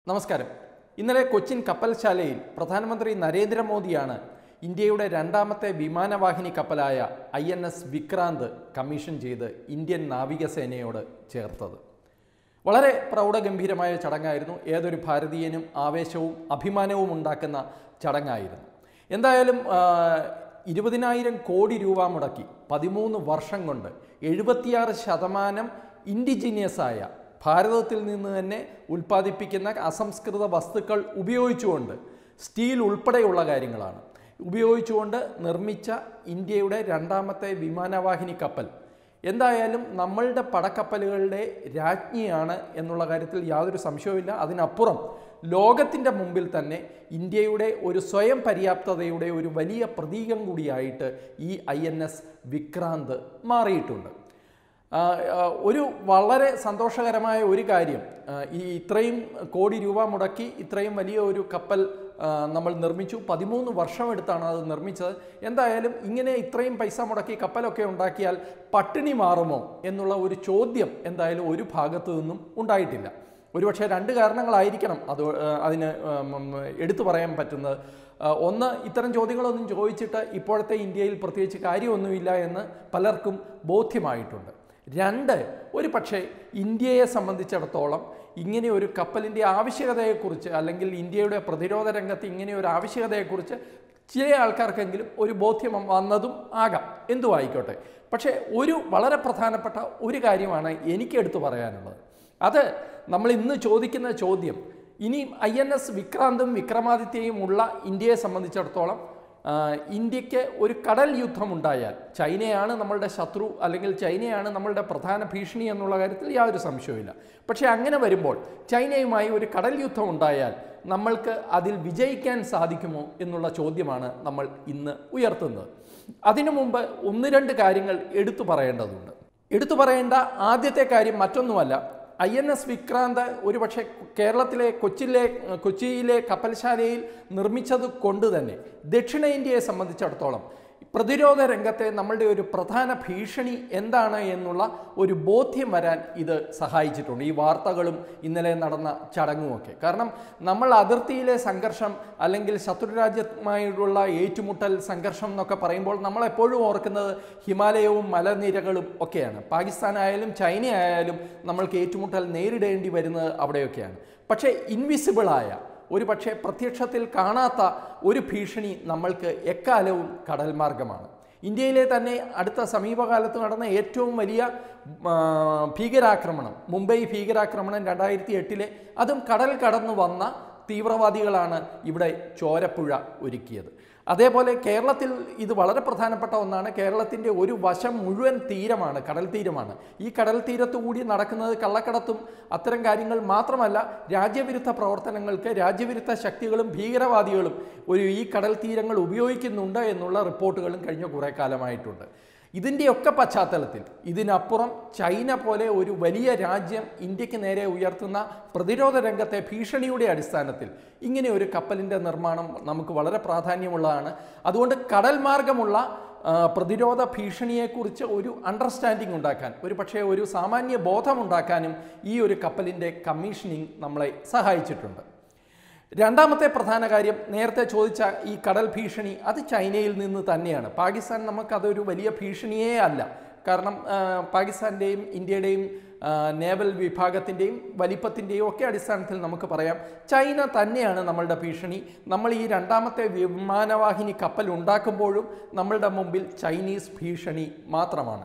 നമസ്കാരം ഇന്നലെ കൊച്ചിൻ കപ്പൽശാലയിൽ പ്രധാനമന്ത്രി നരേന്ദ്രമോദിയാണ് ഇന്ത്യയുടെ രണ്ടാമത്തെ വിമാനവാഹിനി കപ്പലായ I N S Vikrant commission ചെയ്ത് ഇന്ത്യൻ നാവികസേനയോട് ചേർത്തത് വളരെ പ്രൗഢഗംഭീരമായ ചടങ്ങായിരുന്നു ഏതൊരു ഭാരതീയനും ആവേശവും അഭിമാനവും ഉണ്ടാക്കുന്ന ചടങ്ങായിരുന്നു എന്തായാലും ആ, ഇരുപതിനായിരം കോടി രൂപ മുടക്കി പതിമൂന്ന് വർഷം കൊണ്ട് എഴുപത്തിയാറ് ശതമാനം ഇൻഡിജീനിയസ് ആയ ഭാരതത്തിൽ നിന്ന് തന്നെ ഉൽപ്പാദിപ്പിക്കുന്ന അസംസ്കൃത വസ്തുക്കൾ ഉപയോഗിച്ചുകൊണ്ട് സ്റ്റീൽ ഉൾപ്പെടെയുള്ള കാര്യങ്ങളാണ് ഉപയോഗിച്ചുകൊണ്ട് നിർമ്മിച്ച ഇന്ത്യയുടെ രണ്ടാമത്തെ വിമാനവാഹിനി കപ്പൽ എന്തായാലും നമ്മളുടെ പടക്കപ്പലുകളുടെ രാജ്ഞിയാണ് എന്നുള്ള കാര്യത്തിൽ യാതൊരു സംശയവുമില്ല അതിനപ്പുറം ലോകത്തിൻ്റെ മുമ്പിൽ തന്നെ ഇന്ത്യയുടെ ഒരു സ്വയം പര്യാപ്തതയുടെ ഒരു വലിയ പ്രതീകം കൂടിയായിട്ട് ഈ ഐ എൻ എസ് വിക്രാന്ത് മാറിയിട്ടുണ്ട് ആ, ആ, ഒരു വളരെ സന്തോഷകരമായ ഒരു കാര്യം ആ, ഈ ഇത്രയും കോടി രൂപ മുടക്കി ഇത്രയും വലിയ ഒരു കപ്പൽ ആ, നമ്മൾ നിർമ്മിച്ചു പതിമൂന്ന് വർഷമെടുത്താണ് അത് നിർമ്മിച്ചത് എന്തായാലും ഇങ്ങനെ ഇത്രയും പൈസ മുടക്കി കപ്പലൊക്കെ ഉണ്ടാക്കിയാൽ പട്ടിണി മാറുമോ എന്നുള്ള ഒരു ചോദ്യം എന്തായാലും ഒരു ഭാഗത്തു നിന്നും ഉണ്ടായിട്ടില്ല ഒരുപക്ഷെ രണ്ട് കാരണങ്ങളായിരിക്കണം അത് ആ, അതിന് ഉം, ഉം, എടുത്തു പറയാൻ പറ്റുന്നത് ആ, ഒന്ന് ഇത്തരം ചോദ്യങ്ങളൊന്നും ചോദിച്ചിട്ട് ഇപ്പോഴത്തെ ഇന്ത്യയിൽ പ്രത്യേകിച്ച് കാര്യമൊന്നുമില്ല എന്ന് പലർക്കും ബോധ്യമായിട്ടുണ്ട് രണ്ട് ഒരു പക്ഷേ ഇന്ത്യയെ സംബന്ധിച്ചിടത്തോളം ഇങ്ങനെ ഒരു കപ്പലിൻ്റെ ആവശ്യകതയെക്കുറിച്ച് അല്ലെങ്കിൽ ഇന്ത്യയുടെ പ്രതിരോധ രംഗത്ത് ഇങ്ങനെ ഒരു ആവശ്യകതയെക്കുറിച്ച് ചില ആൾക്കാർക്കെങ്കിലും ഒരു ബോധ്യം വന്നതും ആകാം എന്തു ആയിക്കോട്ടെ പക്ഷേ ഒരു വളരെ പ്രധാനപ്പെട്ട ഒരു കാര്യമാണ് എനിക്ക് എടുത്തു പറയാനുള്ളത് അത് നമ്മൾ ഇന്ന് ചോദിക്കുന്ന ചോദ്യം ഇനി ഐ എൻ എസ് വിക്രാന്തും വിക്രമാദിത്യയും ഉള്ള ഇന്ത്യയെ സംബന്ധിച്ചിടത്തോളം ആ, ഇന്ത്യക്ക് ഒരു കടൽ യുദ്ധമുണ്ടായാൽ ചൈനയാണ് നമ്മളുടെ ശത്രു അല്ലെങ്കിൽ ചൈനയാണ് നമ്മളുടെ പ്രധാന ഭീഷണി എന്നുള്ള കാര്യത്തിൽ യാതൊരു സംശയവുമില്ല പക്ഷേ അങ്ങനെ വരുമ്പോൾ ചൈനയുമായി ഒരു കടൽ യുദ്ധം ഉണ്ടായാൽ നമ്മൾക്ക് അതിൽ വിജയിക്കാൻ സാധിക്കുമോ എന്നുള്ള ചോദ്യമാണ് നമ്മൾ ഇന്ന് ഉയർത്തുന്നത് അതിനു മുമ്പ് ഒന്ന് രണ്ട് കാര്യങ്ങൾ എടുത്തു പറയേണ്ടതുണ്ട് എടുത്തു പറയേണ്ട ആദ്യത്തെ കാര്യം മറ്റൊന്നുമല്ല ഐ എൻ എസ് വിക്രാന്ത് ഒരുപക്ഷെ കേരളത്തിലെ കൊച്ചിയിലെ കൊച്ചിയിലെ കപ്പൽശാലയിൽ നിർമ്മിച്ചത് കൊണ്ട് തന്നെ ദക്ഷിണേന്ത്യയെ സംബന്ധിച്ചിടത്തോളം പ്രതിരോധ രംഗത്തെ നമ്മളുടെ ഒരു പ്രധാന ഭീഷണി എന്താണ് എന്നുള്ള ഒരു ബോധ്യം വരാൻ ഇത് സഹായിച്ചിട്ടുണ്ട് ഈ വാർത്തകളും ഇന്നലെ നടന്ന ചടങ്ങുമൊക്കെ കാരണം നമ്മൾ അതിർത്തിയിലെ സംഘർഷം അല്ലെങ്കിൽ ശത്രുരാജ്യവുമായിട്ടുള്ള ഏറ്റുമുട്ടൽ സംഘർഷം എന്നൊക്കെ പറയുമ്പോൾ നമ്മൾ എപ്പോഴും ഓർക്കുന്നത് ഹിമാലയവും മലനിരകളും ഒക്കെയാണ് പാകിസ്ഥാൻ ആയാലും ചൈന ആയാലും നമ്മൾക്ക് ഏറ്റുമുട്ടൽ നേരിടേണ്ടി വരുന്നത് അവിടെയൊക്കെയാണ് പക്ഷേ ഇൻവിസിബിളായ ഒരു പക്ഷേ പ്രത്യക്ഷത്തിൽ കാണാത്ത ഒരു ഭീഷണി നമ്മൾക്ക് എക്കാലവും കടൽ മാർഗമാണ് ഇന്ത്യയിലെ തന്നെ അടുത്ത സമീപകാലത്ത് നടന്ന ഏറ്റവും വലിയ ആ, ഭീകരാക്രമണം മുംബൈ ഭീകരാക്രമണം രണ്ടായിരത്തി എട്ടിലെ അതും കടൽ കടന്നു വന്ന തീവ്രവാദികളാണ് ഇവിടെ ചോരപ്പുഴ ഒരുക്കിയത് അതേപോലെ കേരളത്തിൽ ഇത് വളരെ പ്രധാനപ്പെട്ട ഒന്നാണ് കേരളത്തിൻ്റെ ഒരു വശം മുഴുവൻ തീരമാണ് കടൽ തീരമാണ് ഈ കടൽ തീരത്തു കൂടി നടക്കുന്നത് കള്ളക്കടത്തും അത്തരം കാര്യങ്ങൾ മാത്രമല്ല രാജ്യവിരുദ്ധ പ്രവർത്തനങ്ങൾക്ക് രാജ്യവിരുദ്ധ ശക്തികളും ഭീകരവാദികളും ഒരു ഈ കടൽ തീരങ്ങൾ ഉപയോഗിക്കുന്നുണ്ട് എന്നുള്ള റിപ്പോർട്ടുകളും കഴിഞ്ഞ കുറേ കാലമായിട്ടുണ്ട് ഇതിൻ്റെയൊക്കെ പശ്ചാത്തലത്തിൽ ഇതിനപ്പുറം ചൈന പോലെ ഒരു വലിയ രാജ്യം ഇന്ത്യക്ക് നേരെ ഉയർത്തുന്ന പ്രതിരോധ രംഗത്തെ ഭീഷണിയുടെ അടിസ്ഥാനത്തിൽ ഇങ്ങനെ ഒരു കപ്പലിൻ്റെ നിർമ്മാണം നമുക്ക് വളരെ പ്രാധാന്യമുള്ളതാണ് അതുകൊണ്ട് കടൽ മാർഗമുള്ള ആ, പ്രതിരോധ ഭീഷണിയെക്കുറിച്ച് ഒരു അണ്ടർസ്റ്റാൻഡിംഗ് ഉണ്ടാക്കാൻ ഒരു പക്ഷേ ഒരു സാമാന്യ ബോധമുണ്ടാക്കാനും ഈ ഒരു കപ്പലിൻ്റെ കമ്മീഷനിങ് നമ്മളെ സഹായിച്ചിട്ടുണ്ട് രണ്ടാമത്തെ പ്രധാന കാര്യം നേരത്തെ ചോദിച്ച ഈ കടൽ ഭീഷണി അത് ചൈനയിൽ നിന്ന് തന്നെയാണ് പാകിസ്ഥാൻ നമുക്കതൊരു വലിയ ഭീഷണിയേ അല്ല കാരണം ആ, പാകിസ്ഥാൻ്റെയും ഇന്ത്യയുടെയും ആ, നേവൽ വിഭാഗത്തിൻ്റെയും വലിപ്പത്തിൻ്റെയും ഒക്കെ അടിസ്ഥാനത്തിൽ നമുക്ക് പറയാം ചൈന തന്നെയാണ് നമ്മളുടെ ഭീഷണി നമ്മൾ ഈ രണ്ടാമത്തെ വിമാനവാഹിനി കപ്പൽ ഉണ്ടാക്കുമ്പോഴും നമ്മളുടെ മുമ്പിൽ ചൈനീസ് ഭീഷണി മാത്രമാണ്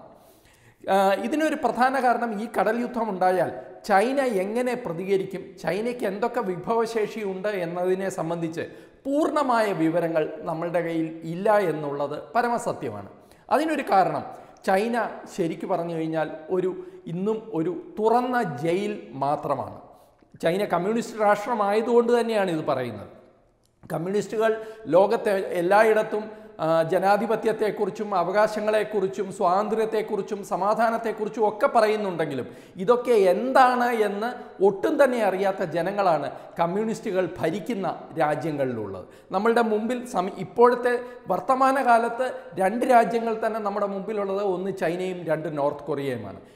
ആ, ഇതിനൊരു പ്രധാന കാരണം ഈ കടൽ യുദ്ധം ഉണ്ടായാൽ ചൈന എങ്ങനെ പ്രതികരിക്കും ചൈനയ്ക്ക് എന്തൊക്കെ വിഭവശേഷിയുണ്ട് എന്നതിനെ സംബന്ധിച്ച് പൂർണ്ണമായ വിവരങ്ങൾ നമ്മളുടെ കയ്യിൽ ഇല്ല എന്നുള്ളത് പരമസത്യമാണ് അതിനൊരു കാരണം ചൈന ശരിക്കു പറഞ്ഞു കഴിഞ്ഞാൽ ഒരു ഇന്നും ഒരു തുറന്ന ജയിൽ മാത്രമാണ് ചൈന കമ്മ്യൂണിസ്റ്റ് രാഷ്ട്രമായതുകൊണ്ട് തന്നെയാണ് ഇത് പറയുന്നത് കമ്മ്യൂണിസ്റ്റുകൾ ലോകത്തെ എല്ലായിടത്തും ആ, ജനാധിപത്യത്തെക്കുറിച്ചും അവകാശങ്ങളെക്കുറിച്ചും സ്വാതന്ത്ര്യത്തെക്കുറിച്ചും സമാധാനത്തെക്കുറിച്ചും ഒക്കെ പറയുന്നുണ്ടെങ്കിലും ഇതൊക്കെ എന്താണ് എന്ന് ഒട്ടും തന്നെ അറിയാത്ത ജനങ്ങളാണ് കമ്മ്യൂണിസ്റ്റുകൾ ഭരിക്കുന്ന രാജ്യങ്ങളിലുള്ളത് നമ്മളുടെ മുമ്പിൽ സമി ഇപ്പോഴത്തെ വർത്തമാനകാലത്ത് രണ്ട് രാജ്യങ്ങൾ തന്നെ നമ്മുടെ മുമ്പിലുള്ളത് ഒന്ന് ചൈനയും രണ്ട് നോർത്ത് കൊറിയയുമാണ്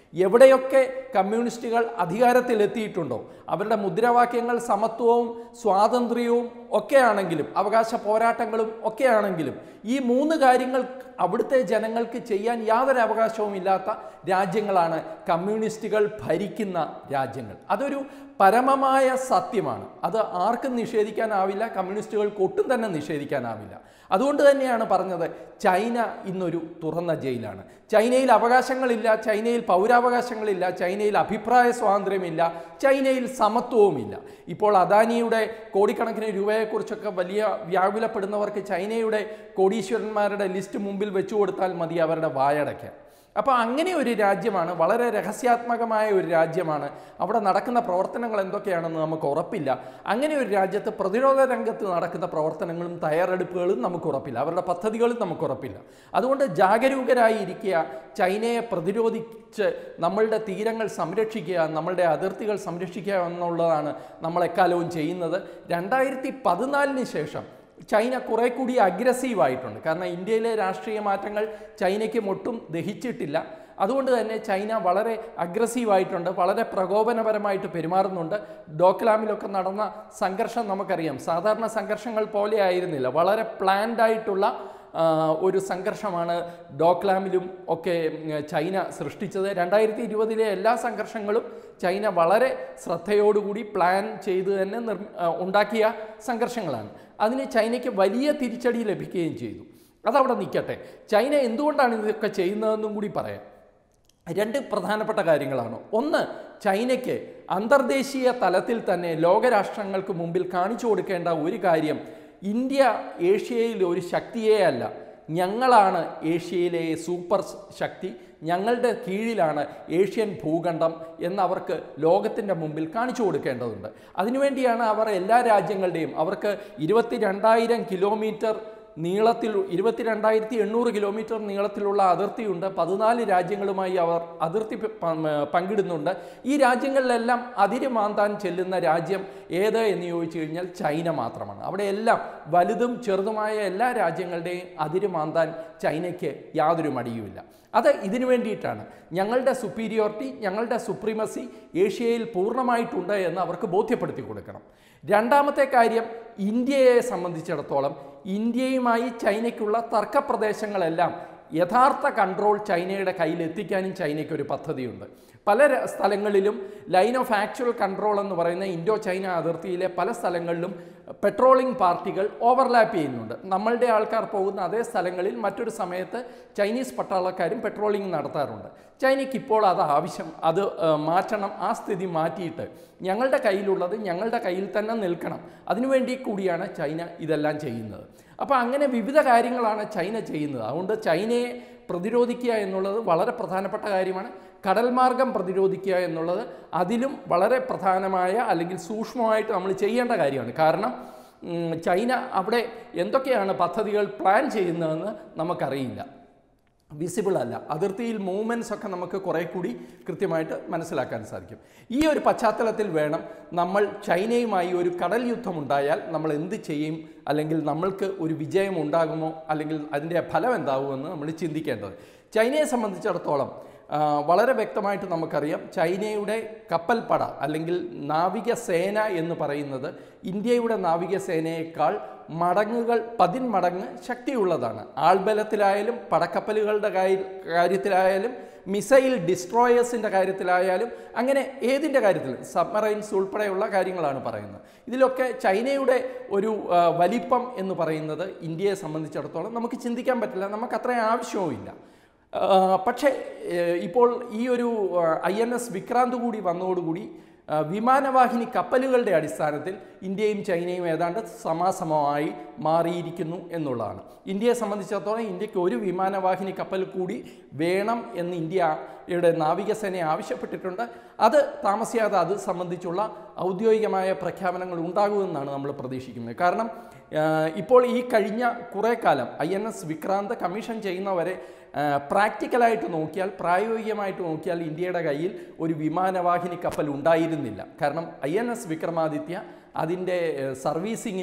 എവിടെയൊക്കെ കമ്മ്യൂണിസ്റ്റുകൾ അധികാരത്തിലെത്തിയിട്ടുണ്ടോ അവരുടെ മുദ്രാവാക്യങ്ങൾ സമത്വവും സ്വാതന്ത്ര്യവും ഒക്കെയാണെങ്കിലും അവകാശ പോരാട്ടങ്ങളും ഒക്കെയാണെങ്കിലും ഈ മൂന്ന് കാര്യങ്ങൾ അവിടുത്തെ ജനങ്ങൾക്ക് ചെയ്യാൻ യാതൊരു അവകാശവും ഇല്ലാത്ത രാജ്യങ്ങളാണ് കമ്മ്യൂണിസ്റ്റുകൾ ഭരിക്കുന്ന രാജ്യങ്ങൾ അതൊരു പരമമായ സത്യമാണ് അത് ആർക്കും നിഷേധിക്കാനാവില്ല കമ്മ്യൂണിസ്റ്റുകൾക്ക് ഒട്ടും തന്നെ നിഷേധിക്കാനാവില്ല അതുകൊണ്ട് തന്നെയാണ് പറഞ്ഞത് ചൈന ഇന്നൊരു തുറന്ന ജയിലാണ് ചൈനയിൽ അവകാശങ്ങളില്ല ചൈനയിൽ പൗരാവകാശങ്ങളില്ല ചൈനയിൽ അഭിപ്രായ സ്വാതന്ത്ര്യമില്ല ചൈനയിൽ സമത്വവുമില്ല ഇപ്പോൾ അദാനിയുടെ കോടിക്കണക്കിന് രൂപയെക്കുറിച്ചൊക്കെ വലിയ വ്യാകുലപ്പെടുന്നവർക്ക് ചൈനയുടെ കോടീശ്വരന്മാരുടെ ലിസ്റ്റ് മുമ്പിൽ വെച്ചു കൊടുത്താൽ മതി അവരുടെ വായടയ്ക്കാൻ അപ്പോൾ അങ്ങനെ ഒരു രാജ്യമാണ് വളരെ രഹസ്യാത്മകമായ ഒരു രാജ്യമാണ് അവിടെ നടക്കുന്ന പ്രവർത്തനങ്ങൾ എന്തൊക്കെയാണെന്ന് നമുക്ക് ഉറപ്പില്ല അങ്ങനെ ഒരു രാജ്യത്ത് പ്രതിരോധ രംഗത്ത് നടക്കുന്ന പ്രവർത്തനങ്ങളും തയ്യാറെടുപ്പുകളും നമുക്ക് ഉറപ്പില്ല അവരുടെ പദ്ധതികളും നമുക്ക് ഉറപ്പില്ല അതുകൊണ്ട് ജാഗരൂകരായി ഇരിക്കുക ചൈനയെ പ്രതിരോധിച്ച് നമ്മളുടെ തീരങ്ങൾ സംരക്ഷിക്കുക നമ്മളുടെ അതിർത്തികൾ സംരക്ഷിക്കുക എന്നുള്ളതാണ് നമ്മൾ എക്കാലവും ചെയ്യുന്നത് രണ്ടായിരത്തി പതിനാലിന് ശേഷം ചൈന കുറെ കൂടി അഗ്രസീവ് ആയിട്ടുണ്ട് കാരണം ഇന്ത്യയിലെ രാഷ്ട്രീയ മാറ്റങ്ങൾ ചൈനയ്ക്ക് ഒട്ടും ദഹിച്ചിട്ടില്ല അതുകൊണ്ട് തന്നെ ചൈന വളരെ അഗ്രസീവ് ആയിട്ടുണ്ട് വളരെ പ്രകോപനപരമായിട്ട് പെരുമാറുന്നുണ്ട് ഡോക്ലാമിലൊക്കെ നടന്ന സംഘർഷം നമുക്കറിയാം സാധാരണ സംഘർഷങ്ങൾ പോലെ ആയിരുന്നില്ല വളരെ പ്ലാൻഡ് ആയിട്ടുള്ള ആ, ഒരു സംഘർഷമാണ് ഡോക്ലാമിലും ഒക്കെ ഉം, ചൈന സൃഷ്ടിച്ചത് രണ്ടായിരത്തി ഇരുപതിലെ എല്ലാ സംഘർഷങ്ങളും ചൈന വളരെ ശ്രദ്ധയോടുകൂടി പ്ലാൻ ചെയ്ത് തന്നെ നിർ ആ, ഉണ്ടാക്കിയ സംഘർഷങ്ങളാണ് അതിന് ചൈനയ്ക്ക് വലിയ തിരിച്ചടി ലഭിക്കുകയും ചെയ്തു അതവിടെ നിൽക്കട്ടെ ചൈന എന്തുകൊണ്ടാണ് ഇതൊക്കെ ചെയ്യുന്നതെന്നും കൂടി പറയാം രണ്ട് പ്രധാനപ്പെട്ട കാര്യങ്ങളാണ് ഒന്ന് ചൈനയ്ക്ക് അന്തർദേശീയ തലത്തിൽ തന്നെ ലോകരാഷ്ട്രങ്ങൾക്ക് മുമ്പിൽ കാണിച്ചു കൊടുക്കേണ്ട ഒരു കാര്യം ഇന്ത്യ ഏഷ്യയിൽ ഒരു ശക്തിയേ അല്ല ഞങ്ങളാണ് ഏഷ്യയിലെ സൂപ്പർ ശക്തി ഞങ്ങളുടെ കീഴിലാണ് ഏഷ്യൻ ഭൂഖണ്ഡം എന്നവർക്ക് ലോകത്തിൻ്റെ മുമ്പിൽ കാണിച്ചു കൊടുക്കേണ്ടതുണ്ട് അതിനുവേണ്ടിയാണ് അവർ എല്ലാ രാജ്യങ്ങളുടെയും അവർക്ക് ഇരുപത്തി രണ്ടായിരം കിലോമീറ്റർ നീളത്തിൽ ഇരുപത്തിരണ്ടായിരത്തി എണ്ണൂറ് കിലോമീറ്റർ നീളത്തിലുള്ള അതിർത്തിയുണ്ട് പതിനാല് രാജ്യങ്ങളുമായി അവർ അതിർത്തി പ- പ- പങ്കിടുന്നുണ്ട് ഈ രാജ്യങ്ങളിലെല്ലാം അതിര് മാന്താൻ ചെല്ലുന്ന രാജ്യം ഏത് എന്ന് ചോദിച്ചു കഴിഞ്ഞാൽ ചൈന മാത്രമാണ് അവിടെ എല്ലാം വലുതും ചെറുതുമായ എല്ലാ രാജ്യങ്ങളുടെയും അതിര് മാന്താൻ ചൈനയ്ക്ക് യാതൊരു മടിയുമില്ല അത് ഇതിനു വേണ്ടിയിട്ടാണ് ഞങ്ങളുടെ സുപ്പീരിയോറിറ്റി ഞങ്ങളുടെ സുപ്രീമസി ഏഷ്യയിൽ പൂർണ്ണമായിട്ടുണ്ട് എന്ന് അവർക്ക് ബോധ്യപ്പെടുത്തി കൊടുക്കണം രണ്ടാമത്തെ കാര്യം ഇന്ത്യയെ സംബന്ധിച്ചിടത്തോളം ഇന്ത്യയുമായി ചൈനയ്ക്കുള്ള തർക്കപ്രദേശങ്ങളെല്ലാം യഥാർത്ഥ കൺട്രോൾ ചൈനയുടെ കയ്യിൽ എത്തിക്കാനും ചൈനയ്ക്ക് ഒരു പദ്ധതിയുണ്ട് പല ര- സ്ഥലങ്ങളിലും ലൈൻ ഓഫ് ആക്ച്വൽ കൺട്രോൾ എന്ന് പറയുന്ന ഇൻഡോ ചൈന അതിർത്തിയിലെ പല സ്ഥലങ്ങളിലും പെട്രോളിംഗ് പാർട്ടികൾ ഓവർലാപ്പ് ചെയ്യുന്നുണ്ട് നമ്മളുടെ ആൾക്കാർ പോകുന്ന അതേ സ്ഥലങ്ങളിൽ മറ്റൊരു സമയത്ത് ചൈനീസ് പട്ടാളക്കാരും പെട്രോളിംഗ് നടത്താറുണ്ട് ചൈനയ്ക്ക് ഇപ്പോൾ അത് ആവശ്യം അത് ആ, മാറ്റണം ആ സ്ഥിതി മാറ്റിയിട്ട് ഞങ്ങളുടെ കയ്യിലുള്ളത് ഞങ്ങളുടെ കയ്യിൽ തന്നെ നിൽക്കണം അതിനുവേണ്ടി കൂടിയാണ് ചൈന ഇതെല്ലാം ചെയ്യുന്നത് അപ്പോൾ അങ്ങനെ വിവിധ കാര്യങ്ങളാണ് ചൈന ചെയ്യുന്നത് അതുകൊണ്ട് ചൈനയെ പ്രതിരോധിക്കുക എന്നുള്ളത് വളരെ പ്രധാനപ്പെട്ട കാര്യമാണ് കടൽ മാർഗം പ്രതിരോധിക്കുക എന്നുള്ളത് അതിലും വളരെ പ്രധാനമായ അല്ലെങ്കിൽ സൂക്ഷ്മമായിട്ട് നമ്മൾ ചെയ്യേണ്ട കാര്യമാണ് കാരണം ഉം, ചൈന അവിടെ എന്തൊക്കെയാണ് പദ്ധതികൾ പ്ലാൻ ചെയ്യുന്നതെന്ന് നമുക്കറിയില്ല വിസിബിൾ അല്ല അതിർത്തിയിൽ മൂവ്മെൻറ്റ്സ് ഒക്കെ നമുക്ക് കുറേ കൂടി കൃത്യമായിട്ട് മനസ്സിലാക്കാൻ സാധിക്കും ഈ ഒരു പശ്ചാത്തലത്തിൽ വേണം നമ്മൾ ചൈനയുമായി ഒരു കടൽ യുദ്ധമുണ്ടായാൽ നമ്മൾ എന്ത് ചെയ്യും അല്ലെങ്കിൽ നമ്മൾക്ക് ഒരു വിജയം ഉണ്ടാകുമോ അല്ലെങ്കിൽ അതിൻ്റെ ഫലം എന്താകുമെന്ന് നമ്മൾ ചിന്തിക്കേണ്ടത് ചൈനയെ സംബന്ധിച്ചിടത്തോളം ആ, വളരെ വ്യക്തമായിട്ട് നമുക്കറിയാം ചൈനയുടെ കപ്പൽപ്പട അല്ലെങ്കിൽ നാവികസേന എന്ന് പറയുന്നത് ഇന്ത്യയുടെ നാവികസേനയേക്കാൾ മടങ്ങുകൾ പതിന്മടങ്ങ് ശക്തിയുള്ളതാണ് ആൾബലത്തിലായാലും പടക്കപ്പലുകളുടെ കാര്യ- കാര്യത്തിലായാലും മിസൈൽ ഡിസ്ട്രോയേഴ്സിൻ്റെ കാര്യത്തിലായാലും അങ്ങനെ ഏതിൻ്റെ കാര്യത്തിലും സബ്മറൈൻസ് ഉൾപ്പെടെയുള്ള കാര്യങ്ങളാണ് പറയുന്നത് ഇതിലൊക്കെ ചൈനയുടെ ഒരു ആ, വലിപ്പം എന്ന് പറയുന്നത് ഇന്ത്യയെ സംബന്ധിച്ചിടത്തോളം നമുക്ക് ചിന്തിക്കാൻ പറ്റില്ല നമുക്ക് അത്രയും ആവശ്യവുമില്ല ആ, പക്ഷേ ഏ, ഇപ്പോൾ ഈ ഒരു ഐ എൻ എസ് വിക്രാന്ത് കൂടി വന്നതോടുകൂടി ആ, വിമാനവാഹിനി കപ്പലുകളുടെ അടിസ്ഥാനത്തിൽ ഇന്ത്യയും ചൈനയും ഏതാണ്ട് സമാസമമായി മാറിയിരിക്കുന്നു എന്നുള്ളതാണ് ഇന്ത്യയെ സംബന്ധിച്ചിടത്തോളം ഇന്ത്യക്ക് ഒരു വിമാനവാഹിനി കപ്പൽ കൂടി വേണം എന്ന് ഇന്ത്യയുടെ നാവികസേന ആവശ്യപ്പെട്ടിട്ടുണ്ട് അത് താമസിയാതെ അത് സംബന്ധിച്ചുള്ള ഔദ്യോഗികമായ പ്രഖ്യാപനങ്ങൾ ഉണ്ടാകുമെന്നാണ് നമ്മൾ പ്രതീക്ഷിക്കുന്നത് കാരണം ആ, ഇപ്പോൾ ഈ കഴിഞ്ഞ കുറേ കാലം I N S Vikrant commission ചെയ്യുന്നവരെ പ്രാക്ടിക്കലായിട്ട് നോക്കിയാൽ പ്രായോഗികമായിട്ട് നോക്കിയാൽ ഇന്ത്യയുടെ കയ്യിൽ ഒരു വിമാനവാഹിനി കപ്പൽ ഉണ്ടായിരുന്നില്ല കാരണം ഐ എൻ എസ് വിക്രമാദിത്യ അതിൻ്റെ സർവീസിങ്ങിനും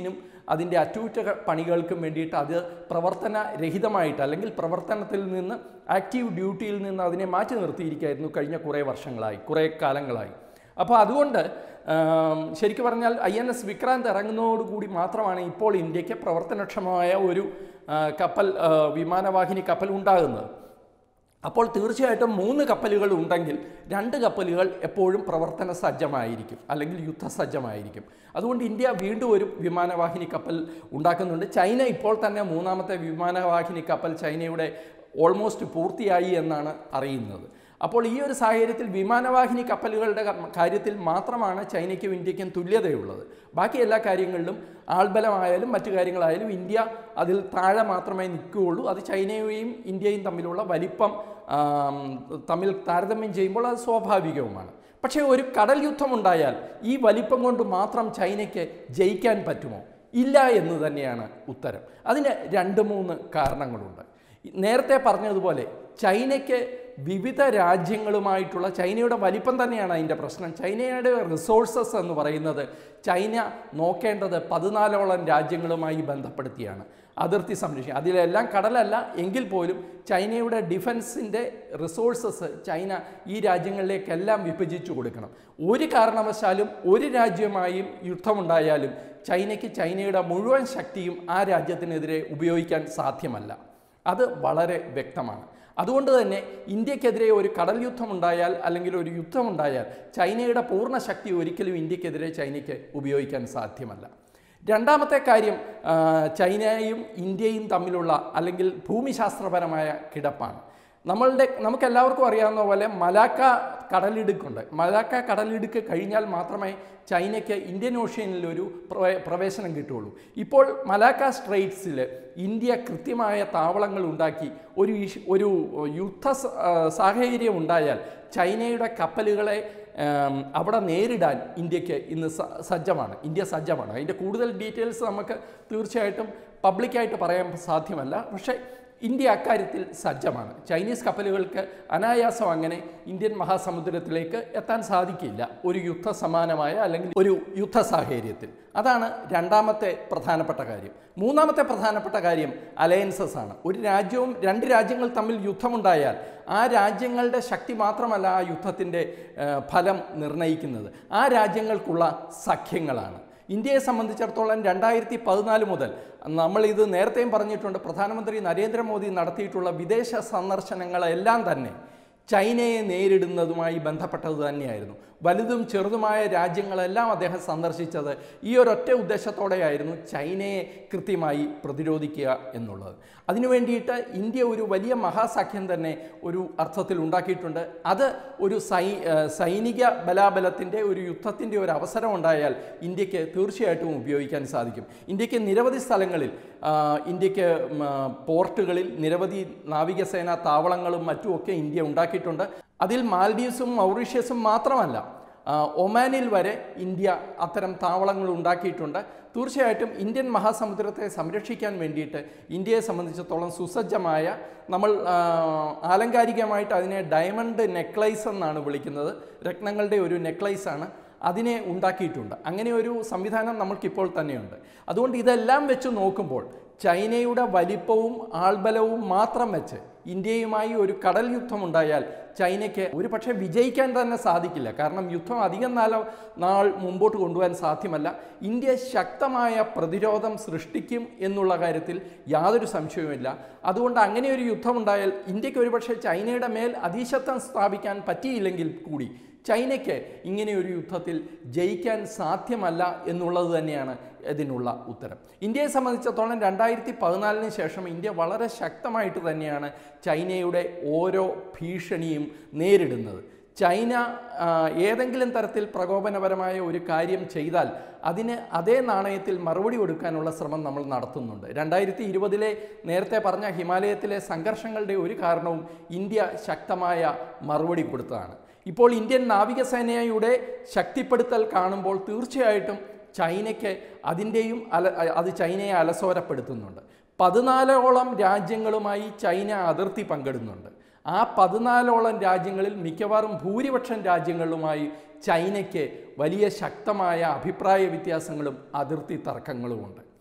അതിൻ്റെ അറ്റകുറ്റ പണികൾക്കും വേണ്ടിയിട്ട് അത് പ്രവർത്തന രഹിതമായിട്ട് അല്ലെങ്കിൽ പ്രവർത്തനത്തിൽ നിന്ന് ആക്റ്റീവ് ഡ്യൂട്ടിയിൽ നിന്ന് അതിനെ മാറ്റി നിർത്തിയിരിക്കുകയായിരുന്നു കഴിഞ്ഞ കുറേ വർഷങ്ങളായി കുറേ കാലങ്ങളായി അപ്പോൾ അതുകൊണ്ട് ആം, ശരിക്കും പറഞ്ഞാൽ ഐ എൻ എസ് വിക്രാന്ത് ഇറങ്ങുന്നതോടുകൂടി മാത്രമാണ് ഇപ്പോൾ ഇന്ത്യക്ക് പ്രവർത്തനക്ഷമമായ ഒരു ആ, കപ്പൽ ആ, വിമാനവാഹിനി കപ്പൽ ഉണ്ടാകുന്നത് അപ്പോൾ തീർച്ചയായിട്ടും മൂന്ന് കപ്പലുകൾ ഉണ്ടെങ്കിൽ രണ്ട് കപ്പലുകൾ എപ്പോഴും പ്രവർത്തന സജ്ജമായിരിക്കും അല്ലെങ്കിൽ യുദ്ധസജ്ജമായിരിക്കും അതുകൊണ്ട് ഇന്ത്യ വീണ്ടും ഒരു വിമാനവാഹിനി കപ്പൽ ഉണ്ടാക്കുന്നുണ്ട് ചൈന ഇപ്പോൾ തന്നെ മൂന്നാമത്തെ വിമാനവാഹിനി കപ്പൽ ചൈനയുടെ ഓൾമോസ്റ്റ് പൂർത്തിയായി എന്നാണ് അറിയുന്നത് അപ്പോൾ ഈ ഒരു സാഹചര്യത്തിൽ വിമാനവാഹിനി കപ്പലുകളുടെ ക- കാര്യത്തിൽ മാത്രമാണ് ചൈനയ്ക്കും ഇന്ത്യക്കും തുല്യതയുള്ളത് ബാക്കി എല്ലാ കാര്യങ്ങളിലും ആൾബലമായാലും മറ്റു കാര്യങ്ങളായാലും ഇന്ത്യ അതിൽ താഴെ മാത്രമേ നിൽക്കുകയുള്ളൂ അത് ചൈനയും ഇന്ത്യയും തമ്മിലുള്ള വലിപ്പം ആം, തമ്മിൽ താരതമ്യം ചെയ്യുമ്പോൾ അത് സ്വാഭാവികവുമാണ് പക്ഷേ ഒരു കടൽ യുദ്ധമുണ്ടായാൽ ഈ വലിപ്പം കൊണ്ട് മാത്രം ചൈനയ്ക്ക് ജയിക്കാൻ പറ്റുമോ ഇല്ല എന്ന് തന്നെയാണ് ഉത്തരം അതിന് രണ്ട് മൂന്ന് കാരണങ്ങളുണ്ട് നേരത്തെ പറഞ്ഞതുപോലെ ചൈനയ്ക്ക് വിവിധ രാജ്യങ്ങളുമായിട്ടുള്ള ചൈനയുടെ വലിപ്പം തന്നെയാണ് അതിൻ്റെ പ്രശ്നം ചൈനയുടെ റിസോഴ്സസ് എന്ന് പറയുന്നത് ചൈന നോക്കേണ്ടത് പതിനാലോളം രാജ്യങ്ങളുമായി ബന്ധപ്പെടുത്തിയാണ് അതിർത്തി സംരക്ഷിക്കുക അതിലെല്ലാം കടലല്ല എങ്കിൽ പോലും ചൈനയുടെ ഡിഫൻസിൻ്റെ റിസോഴ്സസ് ചൈന ഈ രാജ്യങ്ങളിലേക്കെല്ലാം വിഭജിച്ചു കൊടുക്കണം ഒരു കാരണവശാലും ഒരു രാജ്യമായും യുദ്ധമുണ്ടായാലും ചൈനയ്ക്ക് ചൈനയുടെ മുഴുവൻ ശക്തിയും ആ രാജ്യത്തിനെതിരെ ഉപയോഗിക്കാൻ സാധ്യമല്ല അത് വളരെ വ്യക്തമാണ് അതുകൊണ്ട് തന്നെ ഇന്ത്യക്കെതിരെ ഒരു കടൽ യുദ്ധമുണ്ടായാൽ അല്ലെങ്കിൽ ഒരു യുദ്ധമുണ്ടായാൽ ചൈനയുടെ പൂർണ്ണ ശക്തി ഒരിക്കലും ഇന്ത്യക്കെതിരെ ചൈനയ്ക്ക് ഉപയോഗിക്കാൻ സാധ്യമല്ല രണ്ടാമത്തെ കാര്യം ആ, ചൈനയും ഇന്ത്യയും തമ്മിലുള്ള അല്ലെങ്കിൽ ഭൂമിശാസ്ത്രപരമായ കിടപ്പാണ് നമ്മളുടെ നമുക്കെല്ലാവർക്കും അറിയാവുന്ന പോലെ മലാക്ക കടലിടുക്കുണ്ട് മലാക്ക കടലിടുക്ക് കഴിഞ്ഞാൽ മാത്രമേ ചൈനയ്ക്ക് ഇന്ത്യൻ ഓഷ്യനിൽ ഒരു പ്രവേ- പ്രവേശനം കിട്ടുള്ളൂ ഇപ്പോൾ മലാക്ക സ്ട്രെയ്റ്റ്സിൽ ഇന്ത്യ കൃത്യമായ താവളങ്ങൾ ഉണ്ടാക്കി ഒരു ഇഷ്- ഒരു യുദ്ധ സ- ആ, സാഹചര്യം ഉണ്ടായാൽ ചൈനയുടെ കപ്പലുകളെ ആം, അവിടെ നേരിടാൻ ഇന്ത്യക്ക് ഇന്ന് സ- സജ്ജമാണ് ഇന്ത്യ സജ്ജമാണ് അതിൻ്റെ കൂടുതൽ ഡീറ്റെയിൽസ് നമുക്ക് തീർച്ചയായിട്ടും പബ്ലിക്കായിട്ട് പറയാൻ സാധ്യമല്ല പക്ഷേ ഇന്ത്യ അക്കാര്യത്തിൽ സജ്ജമാണ് ചൈനീസ് കപ്പലുകൾക്ക് അനായാസം അങ്ങനെ ഇന്ത്യൻ മഹാസമുദ്രത്തിലേക്ക് എത്താൻ സാധിക്കില്ല ഒരു യുദ്ധ സമാനമായ അല്ലെങ്കിൽ ഒരു യുദ്ധ സാഹചര്യത്തിൽ അതാണ് രണ്ടാമത്തെ പ്രധാനപ്പെട്ട കാര്യം മൂന്നാമത്തെ പ്രധാനപ്പെട്ട കാര്യം അലയൻസസ് ആണ് ഒരു രാജ്യവും രണ്ട് രാജ്യങ്ങൾ തമ്മിൽ യുദ്ധമുണ്ടായാൽ ആ രാജ്യങ്ങളുടെ ശക്തി മാത്രമല്ല ആ യുദ്ധത്തിൻ്റെ ഏഹ്, ഫലം നിർണ്ണയിക്കുന്നത് ആ രാജ്യങ്ങൾക്കുള്ള സഖ്യങ്ങളാണ് ഇന്ത്യയെ സംബന്ധിച്ചിടത്തോളം രണ്ടായിരത്തി പതിനാല് മുതൽ നമ്മൾ ഇത് നേരത്തെയും പറഞ്ഞിട്ടുണ്ട് പ്രധാനമന്ത്രി നരേന്ദ്രമോദി നടത്തിയിട്ടുള്ള വിദേശ സന്ദർശനങ്ങളെല്ലാം തന്നെ ചൈനയെ നേരിടുന്നതുമായി ബന്ധപ്പെട്ടത് തന്നെയായിരുന്നു വലുതും ചെറുതുമായ രാജ്യങ്ങളെല്ലാം അദ്ദേഹം സന്ദർശിച്ചത് ഈ ഒരൊറ്റ ഉദ്ദേശത്തോടെയായിരുന്നു ചൈനയെ കൃത്യമായി പ്രതിരോധിക്കുക എന്നുള്ളത് അതിനു വേണ്ടിയിട്ട് ഇന്ത്യ ഒരു വലിയ മഹാസഖ്യം തന്നെ ഒരു അർത്ഥത്തിൽ ഉണ്ടാക്കിയിട്ടുണ്ട് അത് ഒരു സൈ ഏഹ് സൈനിക ബലാബലത്തിൻ്റെ ഒരു യുദ്ധത്തിൻ്റെ ഒരു അവസരം ഉണ്ടായാൽ ഇന്ത്യക്ക് തീർച്ചയായിട്ടും ഉപയോഗിക്കാൻ സാധിക്കും ഇന്ത്യക്ക് നിരവധി സ്ഥലങ്ങളിൽ ആ, ഇന്ത്യക്ക് ഉം, ആ, പോർട്ടുകളിൽ നിരവധി നാവികസേന താവളങ്ങളും മറ്റുമൊക്കെ ഇന്ത്യ ഉണ്ടാക്കിയിട്ടുണ്ട് അതിൽ മാൽഡീവ്സും മൗറീഷ്യസും മാത്രമല്ല ആ, ഒമാനിൽ വരെ ഇന്ത്യ അത്തരം താവളങ്ങൾ ഉണ്ടാക്കിയിട്ടുണ്ട് തീർച്ചയായിട്ടും ഇന്ത്യൻ മഹാസമുദ്രത്തെ സംരക്ഷിക്കാൻ വേണ്ടിയിട്ട് ഇന്ത്യയെ സംബന്ധിച്ചിടത്തോളം സുസജ്ജമായ നമ്മൾ ആ, ആലങ്കാരികമായിട്ട് അതിനെ ഡയമണ്ട് നെക്ലൈസ് എന്നാണ് വിളിക്കുന്നത് രത്നങ്ങളുടെ ഒരു നെക്ലൈസാണ് അതിനെ ഉണ്ടാക്കിയിട്ടുണ്ട് അങ്ങനെ ഒരു സംവിധാനം നമ്മൾക്കിപ്പോൾ തന്നെയുണ്ട് അതുകൊണ്ട് ഇതെല്ലാം വെച്ച് നോക്കുമ്പോൾ ചൈനയുടെ വലിപ്പവും ആൾബലവും മാത്രം വെച്ച് ഇന്ത്യയുമായി ഒരു കടൽ യുദ്ധമുണ്ടായാൽ ചൈനയ്ക്ക് ഒരു പക്ഷേ വിജയിക്കാൻ തന്നെ സാധിക്കില്ല കാരണം യുദ്ധം അധികം നാളോ നാൾ മുമ്പോട്ട് കൊണ്ടുപോകാൻ സാധ്യമല്ല ഇന്ത്യ ശക്തമായ പ്രതിരോധം സൃഷ്ടിക്കും എന്നുള്ള കാര്യത്തിൽ യാതൊരു സംശയവുമില്ല അതുകൊണ്ട് അങ്ങനെ ഒരു യുദ്ധമുണ്ടായാൽ ഇന്ത്യക്ക് ഒരുപക്ഷെ ചൈനയുടെ മേൽ അധീശത്വം സ്ഥാപിക്കാൻ പറ്റിയില്ലെങ്കിൽ കൂടി ചൈനയ്ക്ക് ഇങ്ങനെ ഒരു യുദ്ധത്തിൽ ജയിക്കാൻ സാധ്യമല്ല എന്നുള്ളത് തന്നെയാണ് ഇതിനുള്ള ഉത്തരം ഇന്ത്യയെ സംബന്ധിച്ചിടത്തോളം രണ്ടായിരത്തി പതിനാലിന് ശേഷം ഇന്ത്യ വളരെ ശക്തമായിട്ട് തന്നെയാണ് ചൈനയുടെ ഓരോ ഭീഷണിയും നേരിടുന്നത് ചൈന ആ, ഏതെങ്കിലും തരത്തിൽ പ്രകോപനപരമായ ഒരു കാര്യം ചെയ്താൽ അതിന് അതേ നാണയത്തിൽ മറുപടി കൊടുക്കാനുള്ള ശ്രമം നമ്മൾ നടത്തുന്നുണ്ട് രണ്ടായിരത്തി ഇരുപതിലെ നേരത്തെ പറഞ്ഞ ഹിമാലയത്തിലെ സംഘർഷങ്ങളുടെ ഒരു കാരണവും ഇന്ത്യ ശക്തമായ മറുപടി കൊടുത്തതാണ് ഇപ്പോൾ ഇന്ത്യൻ നാവികസേനയുടെ ശക്തിപ്പെടുത്തൽ കാണുമ്പോൾ തീർച്ചയായിട്ടും ചൈനയ്ക്ക് അതിൻ്റെയും അല അത് ചൈനയെ അലസോരപ്പെടുത്തുന്നുണ്ട് പതിനാലോളം രാജ്യങ്ങളുമായി ചൈന അതിർത്തി പങ്കിടുന്നുണ്ട് ആ പതിനാലോളം രാജ്യങ്ങളിൽ മിക്കവാറും ഭൂരിപക്ഷം രാജ്യങ്ങളുമായി ചൈനയ്ക്ക് വലിയ ശക്തമായ അഭിപ്രായ വ്യത്യാസങ്ങളും അതിർത്തി തർക്കങ്ങളുമുണ്ട്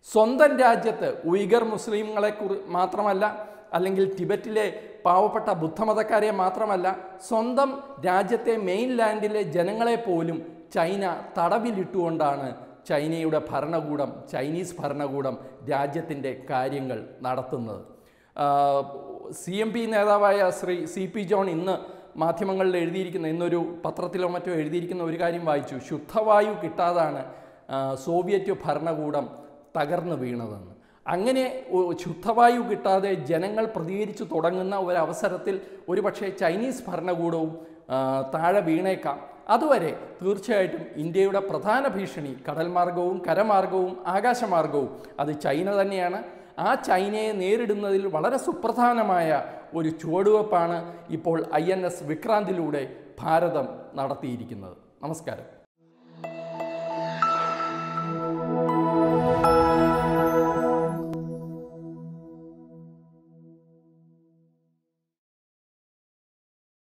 സ്വന്തം രാജ്യത്ത് ഉയ്ഗർ മുസ്ലിങ്ങളെ കുറി മാത്രമല്ല അല്ലെങ്കിൽ ടിബറ്റിലെ പാവപ്പെട്ട ബുദ്ധമതക്കാരെ മാത്രമല്ല സ്വന്തം രാജ്യത്തെ മെയിൻ ലാൻഡിലെ ജനങ്ങളെ പോലും ചൈന തടവിലിട്ടുകൊണ്ടാണ് ചൈനയുടെ ഭരണകൂടം ചൈനീസ് ഭരണകൂടം രാജ്യത്തിൻ്റെ കാര്യങ്ങൾ നടത്തുന്നത് സി എം പി നേതാവായ ശ്രീ സി പി ജോൺ ഇന്ന് മാധ്യമങ്ങളിൽ എഴുതിയിരിക്കുന്ന ഇന്നൊരു പത്രത്തിലോ മറ്റോ എഴുതിയിരിക്കുന്ന ഒരു കാര്യം വായിച്ചു ശുദ്ധവായു കിട്ടാതാണ് ആ, സോവിയറ്റ് ഭരണകൂടം തകർന്നു വീണതെന്ന് അങ്ങനെ ഒ- ശുദ്ധവായു കിട്ടാതെ ജനങ്ങൾ പ്രതികരിച്ചു തുടങ്ങുന്ന ഒരവസരത്തിൽ ഒരുപക്ഷെ ചൈനീസ് ഭരണകൂടവും ആ, താഴെ വീണേക്കാം അതുവരെ തീർച്ചയായിട്ടും ഇന്ത്യയുടെ പ്രധാന ഭീഷണി കടൽ മാർഗവും കരമാർഗവും ആകാശമാർഗവും അത് ചൈന തന്നെയാണ് ആ ചൈനയെ നേരിടുന്നതിൽ വളരെ സുപ്രധാനമായ ഒരു ചുവടുവെപ്പാണ് ഇപ്പോൾ ഐ എൻ എസ് വിക്രാന്തിലൂടെ ഭാരതം നടത്തിയിരിക്കുന്നത് നമസ്കാരം